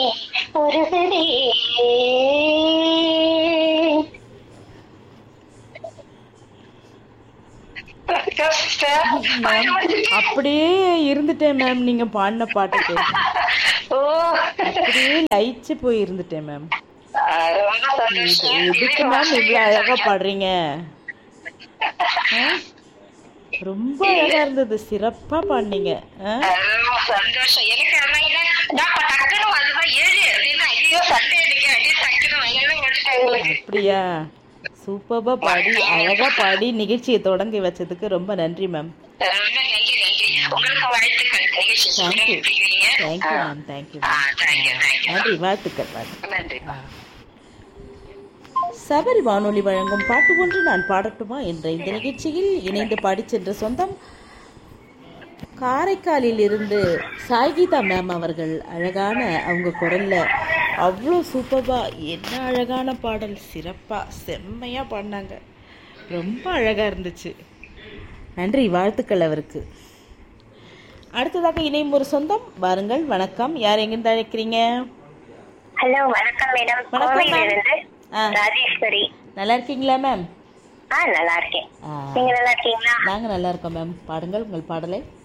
உருகுதே மேம் அப்படியே இருந்துட்டேன் மேம் நீங்க பாடின பாட்டுக்கு ஓ அப்படியே லயிச்சு போய் இருந்துட்டேன் மேம் ஆஹ் ரொம்ப சந்தோஷம் எதுக்கு மேம் இவ்வளவு அழகா பாடுறீங்க ஆ? ரொம்ப அழகா இருந்தது சிறப்பா பாடினீங்க ஆ? ரொம்ப சந்தோஷம் எனக்கு ஆனா என்ன நான் இப்ப டக்குனு அதுதான் ஏழு அப்படின்னா ஐயோ சண்டே இன்னைக்கு அப்படியே டக்குனு வயலே விட்டுட்டேன் உங்களுக்கு அப்படியா சூப்பர்பா பாடி அழகா பாடி நிகழ்ச்சியை தொடங்கி வச்சதுக்கு ரொம்ப நன்றி மேம் ரொம்ப நன்றி நன்றி உங்களுக்கு வாழ்த்துக்கள் நிகழ்ச்சி தேங்க்யூ சொல்லிருக்கீங்க தேங்க்யூ மேம் தேங்க்யூ ஆ தேங்க்யூ தேங்க்யூ நன்றி வாழ்த்துக்கள் வாழ்த்துக்கள் நன்றி சபரி வானொலி வழங்கும் பாட்டு ஒன்று நான் பாடட்டுமா என்ற இந்த நிகழ்ச்சியில் இணைந்து பாடிச் சென்ற சொந்தம் காரைக்காலில் இருந்து சாய்கீதா மேம் அவர்கள் அழகான அவங்க குரல்ல அவ்வளோ சூப்பர்பா என்ன அழகான பாடல் சிறப்பாக செம்மையாக பாடினாங்க ரொம்ப அழகாக இருந்துச்சு நன்றி வாழ்த்துக்கள் அவருக்கு அடுத்ததாக இணையும் ஒரு சொந்தம் வாருங்கள் வணக்கம் யார் எங்கிருந்து அழைக்கிறீங்க ஹலோ வணக்கம் மேடம் வணக்கம், கோவையில ma'am. இருந்து ஆ. ராஜேஸ்வரி நல்லா இருக்கீங்களா மேம் ஆ நல்லா இருக்கேன் ஆ நீங்க நல்லா இருக்கீங்களா நாங்கள் நல்லா இருக்கோம் மேம் பாடுங்கள் உங்கள் பாடலை